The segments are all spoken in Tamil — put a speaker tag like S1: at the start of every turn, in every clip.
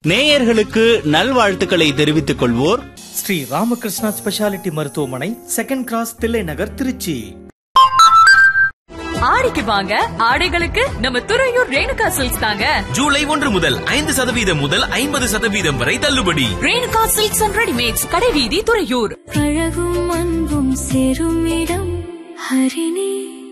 S1: நேயர்களுக்கு நல்வாழ்த்துக்களை தெரிவித்துக் கொள்வோர்
S2: ஸ்ரீ ராமகிருஷ்ணா ஸ்பெஷாலிட்டி மருத்துவமனை செகண்ட் கிராஸ் தில்லை நகர் திருச்சி
S3: ஆடிக்கு வாங்க ஆடைகளுக்கு நம்ம துறையூர் ரேணுகா சில்க்ஸ் தாங்க
S4: ஜூலை ஒன்று முதல் ஐந்து சதவீதம் முதல் ஐம்பது சதவீதம் வரை தள்ளுபடி
S3: ரேணுகா சில்க்ஸ் அண்ட் ரெடிமேட்ஸ் கடைவீதி துறையூர்
S5: அழகும் அன்பும் சேரும் இடம் ஹரிணி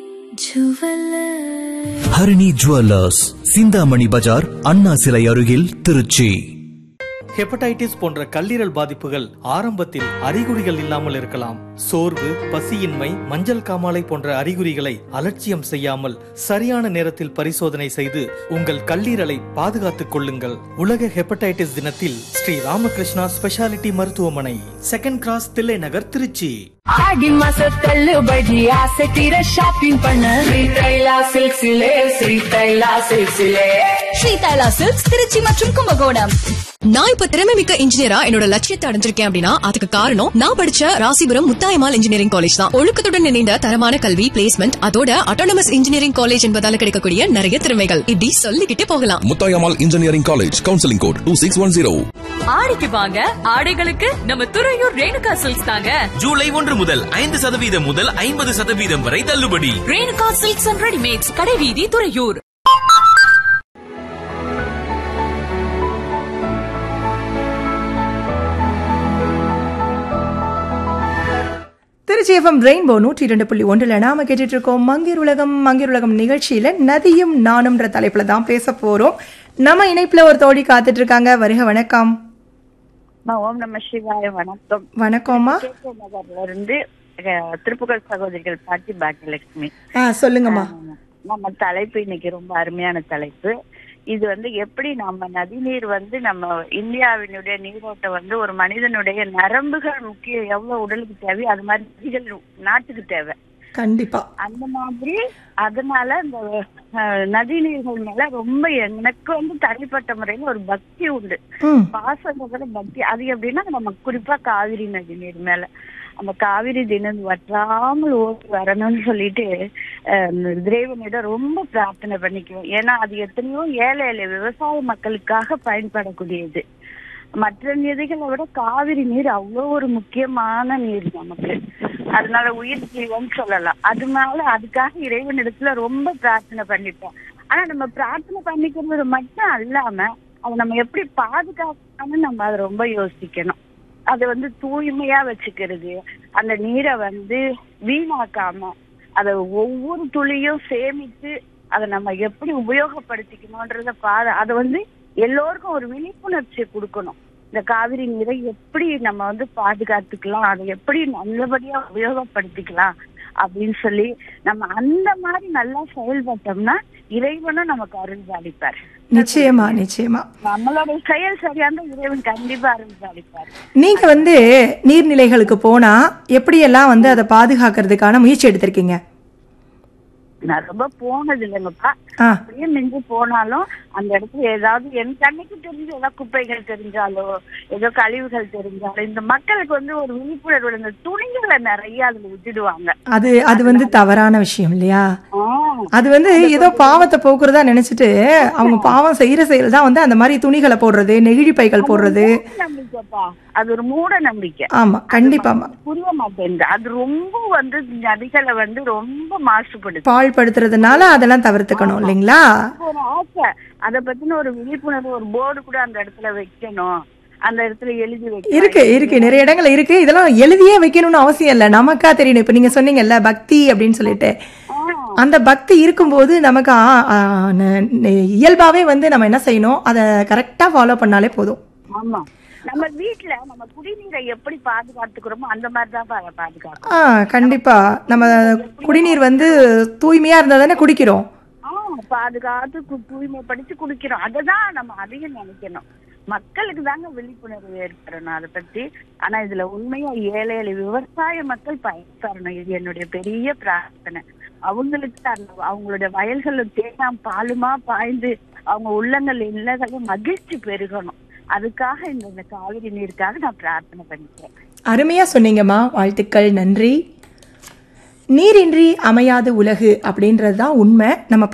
S5: ஜுவல்லர்
S6: ஹரிணி ஜுவல்லர்ஸ் சிந்தாமணி பஜார் அண்ணா சிலை அருகில் திருச்சி
S2: ஹெப்படைட்டிஸ் போன்ற கல்லீரல் பாதிப்புகள் ஆரம்பத்தில் அறிகுறிகள் இல்லாமல் இருக்கலாம் சோர்வு பசியின்மை மஞ்சள் காமாலை போன்ற அறிகுறிகளை அலட்சியம் செய்யாமல் சரியான நேரத்தில் பரிசோதனை செய்து உங்கள் கல்லீரலை பாதுகாத்துக் கொள்ளுங்கள் உலக ஹெப்படைட்டிஸ் தினத்தில் ஸ்ரீ ராமகிருஷ்ணா ஸ்பெஷாலிட்டி மருத்துவமனை செகண்ட் கிராஸ் தில்லை நகர் திருச்சி
S7: ஆடி மாச தள்ளுபடி ஆசை தீர ஷாப்பிங் பண்ண ஸ்ரீ தைலா சில்க்ஸிலே ஸ்ரீ தைலா சில்க்ஸிலே
S8: ஸ்ரீ தைலா சில்க்ஸ் திருச்சி மற்றும் கும்பகோணம் நான் இப்ப திறமை மிக்க இன்ஜினியரா என்னோட லட்சியத்தை அடைஞ்சிருக்கேன் அப்படின்னா அதுக்கு காரணம் நான் படிச்ச ராசிபுரம் முத்தாயமால் இன்ஜினியரிங் காலேஜ் தான் ஒழுக்கத்துடன் இணைந்த தரமான கல்வி பிளேஸ்மெண்ட் அதோட அட்டானமஸ் இன்ஜினியரிங் காலேஜ் என்பதால கிடைக்கக்கூடிய நிறைய திறமைகள் இப்படி சொல்லிக்கிட்டே போகலாம்
S9: Muthayammal engineering college counselling code two six one zero
S3: ஆடிக்கு வாங்க ஆடைகளுக்கு நம்ம துறையூர் ரேணுகா சில்க்ஸ் தாங்க
S4: ஜூலை ஒன்று முதல் ஐந்து சதவீதம் முதல் ஐம்பது சதவீதம் வரை தள்ளுபடி
S3: ரேணுகா சில்க்ஸ் அண்ட் ரெடிமேட்ஸ் கடைவீதி துறையூர்
S10: திருச்சி எஃப்எம் ரெயின்போ நூற்றி இரண்டு புள்ளி ஒன்றில் நாம கேட்டுட்டு இருக்கோம் மங்கீர் உலகம் மங்கீர் உலகம் நிகழ்ச்சியில நதியும் நானும்ன்ற தலைப்புல தான் பேச போறோம் நம்ம இணைப்புல ஒரு தோழி காத்துட்டு இருக்காங்க வருக வணக்கம்
S11: ஓம் நம சிவாய வணக்கம்
S10: வணக்கம்மா
S11: கேகே நகர்ல இருந்து அஹ், திருப்புகழ் சகோதரிகள் பாட்டி பாக்கியலட்சுமி
S10: ஆ சொல்லுங்கம்மா
S11: நம்ம தலைப்பு இன்னைக்கு ரொம்ப அருமையான தலைப்பு இது வந்து எப்படி நம்ம நதிநீர் வந்து நம்ம இந்தியாவினுடைய நீரோட்டம் வந்து ஒரு மனிதனுடைய நரம்புகள் முக்கியம் எவ்வளவு உடலுக்கு தேவை அது மாதிரி நதிகள் நாட்டுக்கு தேவை
S10: கண்டிப்பா
S11: அந்த மாதிரி அதனால இந்த அஹ், நதிநீர்கள் மேல ரொம்ப எனக்கு வந்து தனிப்பட்ட முறையில ஒரு பக்தி உண்டு
S10: ம்
S11: பாசன்றத பக்தி அது எப்படின்னா நம்ம குறிப்பா காவிரி நதி நீர் மேல அந்த காவிரி தினம் வற்றாமல் ஓடி வரணும்னு சொல்லிட்டு அஹ், இறைவனிடம் ரொம்ப பிரார்த்தனை பண்ணிக்குவோம் ஏன்னா அது எத்தனையோ ஏழை ஏழை விவசாய மக்களுக்காக பயன்படக்கூடியது மற்ற நதிகளை விட காவிரி நீர் அவ்வளோ ஒரு முக்கியமான நீர் நமக்கு அதனால உயிர் ஜீவன் சொல்லலாம் அதனால அதுக்காக இறைவனிடத்துல ரொம்ப பிரார்த்தனை பண்ணிப்போம் ஆனா நம்ம பிரார்த்தனை பண்ணிக்கிறது மட்டும் அல்லாம அதை நம்ம எப்படி பாதுகாக்கணும்னு நம்ம அதை ரொம்ப யோசிக்கணும் அதை வந்து தூய்மையா வச்சுக்கிறது அந்த நீரை வந்து வீணாக்காம அதை ஒவ்வொரு துளியும் சேமித்து அதை நம்ம எப்படி உபயோகப்படுத்திக்கணும்ன்றத பாத அதை வந்து எல்லோருக்கும் ஒரு விழிப்புணர்ச்சி கொடுக்கணும் இந்த காவிரி நீரை எப்படி நம்ம வந்து பாதுகாத்துக்கலாம் அதை எப்படி நல்லபடியா உபயோகப்படுத்திக்கலாம் அப்படின்னு சொல்லி நம்ம அந்த மாதிரி நல்லா செயல்பட்டோம்னா இறைவனும் நமக்கு அருள் பாலிப்பார்
S10: நிச்சயமா நிச்சயமா
S11: நம்மளோட செயல் சரியான இறைவன் கண்டிப்பா அருள் பாலிப்பார்
S10: நீங்க வந்து நீர்நிலைகளுக்கு போனா எப்படியெல்லாம் வந்து அதை பாதுகாக்கிறதுக்கான முயற்சி எடுத்திருக்கீங்க
S11: நான் ரொம்ப போனது இல்லைங்கப்பா
S10: ஆ
S11: அப்படியே மிஞ்சி போனாலும் அந்த இடத்துல ஏதாவது என் கண்ணுக்கு தெரிஞ்ச ஏதாவது குப்பைகள் தெரிஞ்சாலோ ஏதோ கழிவுகள் தெரிஞ்சாலோ இந்த மக்களுக்கு வந்து ஒரு விழிப்புணர்வு இந்த துணிகளை நிறைய அதுல விட்டுடுவாங்க
S10: அது அது வந்து தவறான விஷயம் இல்லையா
S11: ஆ,
S10: அது வந்து ஏதோ பாவத்தை போக்குறதா நினைச்சிட்டு அவங்க பாவம் செய்யற செயல் தான் வந்து அந்த மாதிரி துணிகளை போடுறது நெகிழி பைகள் போடுறது
S11: மூட நம்பிக்கைப்பா அது ஒரு மூட நம்பிக்கை
S10: ஆமா கண்டிப்பாமா
S11: புரிய மாட்டேங்குது அது ரொம்ப வந்து நதிகளை வந்து ரொம்ப மாசுபடுது
S10: பால் படுத்துறதுனால அதெல்லாம் தவிர்த்துக்கணும் இல்லைங்களா
S11: ஒரு ஆசை அத பத்தின ஒரு விழிப்புணர்வு ஒரு போர்டு கூட அந்த இடத்துல வைக்கணும் அந்த இடத்துல எழுதி வைக்கணும்
S10: இருக்கு இருக்கு நிறைய இடங்கள்ல இருக்கு இதெல்லாம் எழுதியே வைக்கணும்னு அவசியம் இல்ல நமக்கா தெரியணும் இப்ப நீங்க சொன்னீங்கல்ல பக்தி அப்படின்னு சொல்லிட்டு அந்த பக்தி இருக்கும்போது நமக்கு ஆ, ஆ, ந- ந- இயல்பாவே வந்து நம்ம என்ன செய்யணும் அதை கரெக்டா ஃபாலோ பண்ணாலே போதும்
S11: ஆமா நம்ம வீட்ல நம்ம குடிநீரை எப்படி பாதுகாத்துக்கிறோமோ அந்த மாதிரி தான் பா- பாதுகாக்கணும்
S10: ஆ கண்டிப்பா நம்ம குடிநீர் வந்து தூய்மையா இருந்தா தானே குடிக்கிறோம்
S11: ஆ, பாதுகாத்து கு- தூய்மைப்படுத்தி குடிக்கிறோம் அததான் நம்ம அதிகம் நினைக்கணும் மக்களுக்கு தாங்க விழிப்புணர்வு ஏற்படணும் அதை பத்தி ஆனா இதுல உண்மையா ஏழை ஏழை விவசாய மக்கள் பயன்பெறணும் இது என்னுடைய பெரிய பிரார்த்தனை அவங்களுக்கு அந்த அவங்களுடைய வயல்கள்ல தேனாம் பாலுமா பாய்ந்து அவங்க உள்ளங்கள் இல்லங்களும் மகிழ்ச்சி பெருகணும் அதுக்காக இந்த இந்த காவிரி நீருக்காக நான் பிரார்த்தனை பண்ணிக்கிறேன்
S10: அருமையா சொன்னீங்கம்மா வாழ்த்துக்கள் நன்றி நீரின்றி அமையாது உலகு அப்படின்றது தான் உண்மை நம்ம